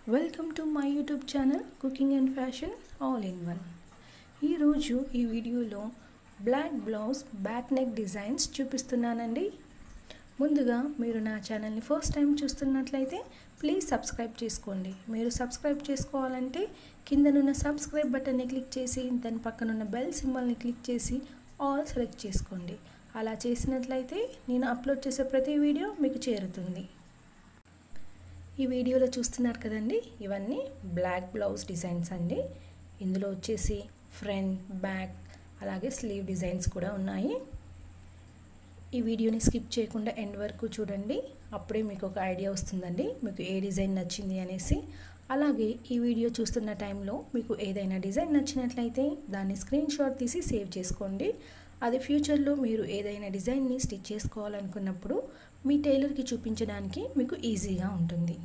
welcome to my YouTube channel cooking and fashion all in one ఈరోజు ఈ వీడియోలో black blouse back neck designs చూపిస్తున్నానండి ముందుగా మీరు నా ఛానల్ని ఫస్ట్ టైం చూస్తున్నట్లయితే ప్లీజ్ సబ్స్క్రైబ్ చేసుకోండి మీరు సబ్స్క్రైబ్ చేసుకోవాలంటే కిందనున్న సబ్స్క్రైబ్ బటన్ని క్లిక్ చేసి దాని పక్కనున్న బెల్ సింబల్ని క్లిక్ చేసి ఆల్ సెలెక్ట్ చేసుకోండి అలా చేసినట్లయితే నేను అప్లోడ్ చేసే ప్రతి వీడియో మీకు చేరుతుంది ఈ వీడియోలో చూస్తున్నారు కదండి ఇవన్నీ బ్లాక్ బ్లౌజ్ డిజైన్స్ అండి ఇందులో వచ్చేసి ఫ్రంట్ బ్యాక్ అలాగే స్లీవ్ డిజైన్స్ కూడా ఉన్నాయి ఈ వీడియోని స్కిప్ చేయకుండా ఎండ్ వరకు చూడండి అప్పుడే మీకు ఒక ఐడియా వస్తుందండి మీకు ఏ డిజైన్ నచ్చింది అనేసి అలాగే ఈ వీడియో చూస్తున్న టైంలో మీకు ఏదైనా డిజైన్ నచ్చినట్లయితే దాన్ని స్క్రీన్ షాట్ తీసి సేవ్ చేసుకోండి అది ఫ్యూచర్లో మీరు ఏదైనా డిజైన్ని స్టిచ్ చేసుకోవాలనుకున్నప్పుడు మీ టైలర్కి చూపించడానికి మీకు ఈజీగా ఉంటుంది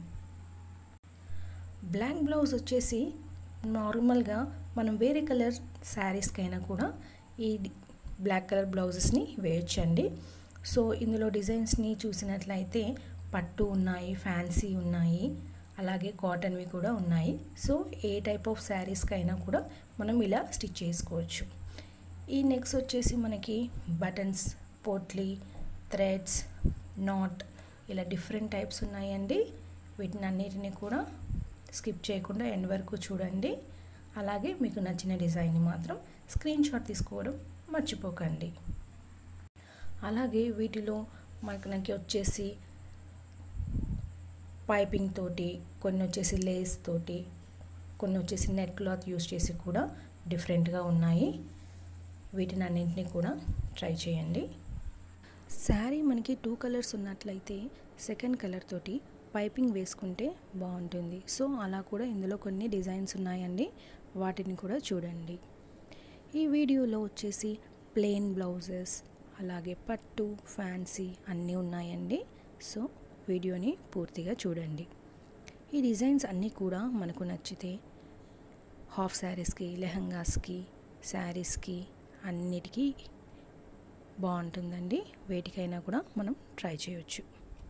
బ్లాక్ బ్లౌజ్ వచ్చేసి నార్మల్గా మనం వేరే కలర్ శారీస్కైనా కూడా ఈ బ్లాక్ కలర్ బ్లౌజెస్ని వేయొచ్చండి సో ఇందులో డిజైన్స్ని చూసినట్లయితే పట్టు ఉన్నాయి ఫ్యాన్సీ ఉన్నాయి అలాగే కాటన్వి కూడా ఉన్నాయి సో ఏ టైప్ ఆఫ్ శారీస్కైనా కూడా మనం ఇలా స్టిచ్ చేసుకోవచ్చు ఈ నెక్స్ట్ వచ్చేసి మనకి బటన్స్ పోట్లీ థ్రెడ్స్ నాట్ ఇలా డిఫరెంట్ టైప్స్ ఉన్నాయండి వీటిని అన్నిటిని కూడా స్కిప్ చేయకుండా ఎండ్ వరకు చూడండి అలాగే మీకు నచ్చిన డిజైన్ని మాత్రం స్క్రీన్ షాట్ తీసుకోవడం మర్చిపోకండి అలాగే వీటిలో మనకి వచ్చేసి పైపింగ్ తోటి కొన్ని వచ్చేసి లేస్ తోటి కొన్ని వచ్చేసి నెట్ క్లాత్ యూస్ చేసి కూడా డిఫరెంట్గా ఉన్నాయి వీటిని అన్నింటినీ కూడా ట్రై చేయండి శారీ మనకి టూ కలర్స్ ఉన్నట్లయితే సెకండ్ కలర్ తోటి పైపింగ్ వేసుకుంటే బాగుంటుంది సో అలా కూడా ఇందులో కొన్ని డిజైన్స్ ఉన్నాయండి వాటిని కూడా చూడండి ఈ వీడియోలో వచ్చేసి ప్లెయిన్ బ్లౌజెస్ అలాగే పట్టు ఫ్యాన్సీ అన్నీ ఉన్నాయండి సో వీడియోని పూర్తిగా చూడండి ఈ డిజైన్స్ అన్నీ కూడా మనకు నచ్చితే హాఫ్ శారీస్కి లెహంగాస్కి శారీస్కి అన్నిటికీ బాగుంటుందండి వేటికైనా కూడా మనం ట్రై చేయొచ్చు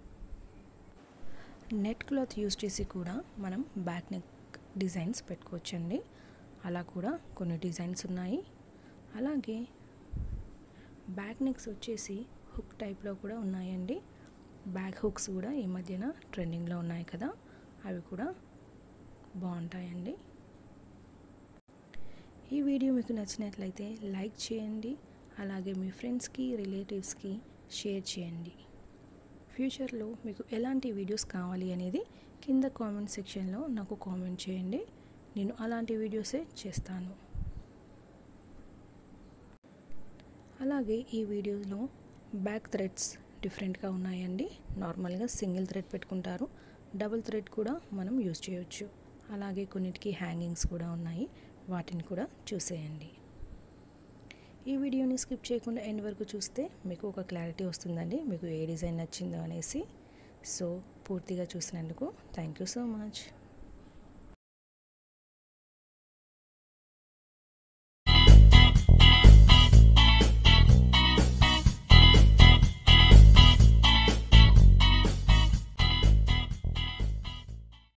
నెట్ క్లాత్ యూస్ చేసి కూడా మనం బ్యాక్ నెక్ డిజైన్స్ పెట్టుకోవచ్చండి అలా కూడా కొన్ని డిజైన్స్ ఉన్నాయి అలాగే బ్యాక్ నెక్స్ వచ్చేసి హుక్ టైప్లో కూడా ఉన్నాయండి బ్యాక్ హుక్స్ కూడా ఈ మధ్యన ట్రెండింగ్లో ఉన్నాయి కదా అవి కూడా బాగుంటాయండి ఈ వీడియో మీకు నచ్చినట్లయితే లైక్ చేయండి అలాగే మీ ఫ్రెండ్స్కి రిలేటివ్స్కి షేర్ చేయండి ఫ్యూచర్లో మీకు ఎలాంటి వీడియోస్ కావాలి అనేది కింద కామెంట్ సెక్షన్లో నాకు కామెంట్ చేయండి నేను అలాంటి వీడియోసే చేస్తాను అలాగే ఈ వీడియోలో బ్యాక్ థ్రెడ్స్ డిఫరెంట్గా ఉన్నాయండి నార్మల్గా సింగిల్ థ్రెడ్ పెట్టుకుంటారు డబుల్ థ్రెడ్ కూడా మనం యూజ్ చేయొచ్చు అలాగే కొన్నిటికి హ్యాంగింగ్స్ కూడా ఉన్నాయి వాటిని కూడా చూసేయండి ఈ వీడియోని స్కిప్ చేయకుండా ఎండ్ వరకు చూస్తే మీకు ఒక క్లారిటీ వస్తుందండి మీకు ఏ డిజైన్ నచ్చిందో అనేసి సో పూర్తిగా చూసినందుకు థ్యాంక్ యూ సో మచ్